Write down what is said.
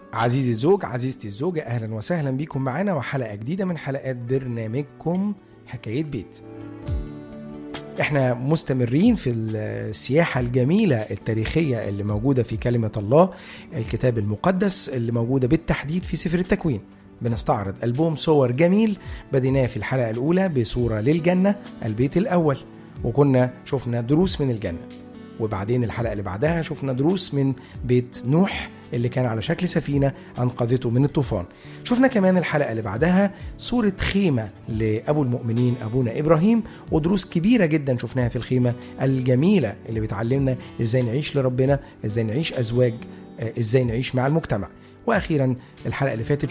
عزيزي الزوج عزيزتي الزوجة أهلا وسهلا بكم معنا وحلقة جديدة من حلقات برنامجكم حكاية بيت احنا مستمرين في السياحة الجميلة التاريخية اللي موجودة في كلمة الله الكتاب المقدس اللي موجودة بالتحديد في سفر التكوين بنستعرض ألبوم صور جميل بديناه في الحلقة الأولى بصورة للجنة البيت الأول وكنا شفنا دروس من الجنة وبعدين الحلقة اللي بعدها شفنا دروس من بيت نوح اللي كان على شكل سفينة أنقذته من الطوفان شفنا كمان الحلقة اللي بعدها صورة خيمة لأبو المؤمنين أبونا إبراهيم ودروس كبيرة جدا شفناها في الخيمة الجميلة اللي بتعلمنا إزاي نعيش لربنا إزاي نعيش أزواج إزاي نعيش مع المجتمع وأخيرا الحلقة اللي فاتت